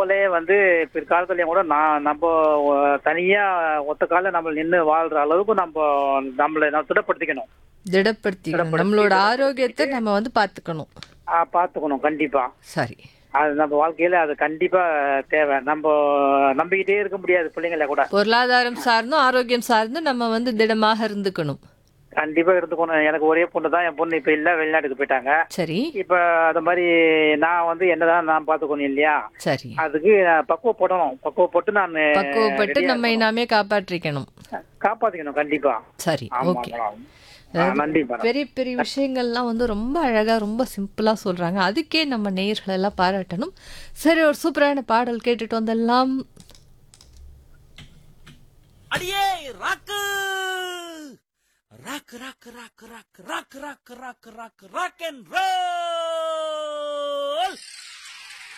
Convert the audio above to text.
போலயே வந்து பிற்காலத்துலயும் கூட நான் நம்ம அஹ், தனியா ஒத்த கால நம்ம நின்று வாழ்ற அளவுக்கு நம்ம நம்மளை நம்ம திடப்படுத்திக்கணும் திடப்படுத்திக்கணும் நம்மளோட ஆரோக்கியத்தை நம்ம வந்து பார்த்துக்கணும் ஆ, பாத்துக்கணும் கண்டிப்பா சரி அது நம்ம வாழ்க்கையில அது கண்டிப்பா தேவை நம்ம நம்பிக்கிட்டே இருக்க முடியாது பிள்ளைங்கள கூட பொருளாதாரம் சார்ந்தும் ஆரோக்கியம் சார்ந்தும் நம்ம வந்து திடமாக இருந்துக்கணும் கண்டிப்பா எடுத்துக்கணும் எனக்கு ஒரே பொண்ணு தான் என் பொண்ணு இப்ப இல்ல வெளிநாட்டுக்கு போயிட்டாங்க சரி இப்ப அது மாதிரி நான் வந்து என்னதான் நான் பாத்துக்கணும் இல்லையா சரி அதுக்கு நான் பக்குவப்படணும் பக்குவப்பட்டு நான் பக்குவப்பட்டு நம்மை நாமே காப்பாற்றிக்கணும் காப்பாத்திக்கணும் கண்டிப்பா சரி ஆமா ஓகே மேடம் ஆ, நன்றி மேடம் பெரிய பெரிய விஷயங்கள்லாம் வந்து ரொம்ப அழகா ரொம்ப சிம்பிளா சொல்றாங்க அதுக்கே நம்ம நேயர்கள் எல்லாம் பாராட்டணும் சரி ஒரு சூப்பரான பாடல் கேட்டுட்டு வந்தெல்லாம் அடியே Rakku rock rock rock rock rock rock rock rock rock and role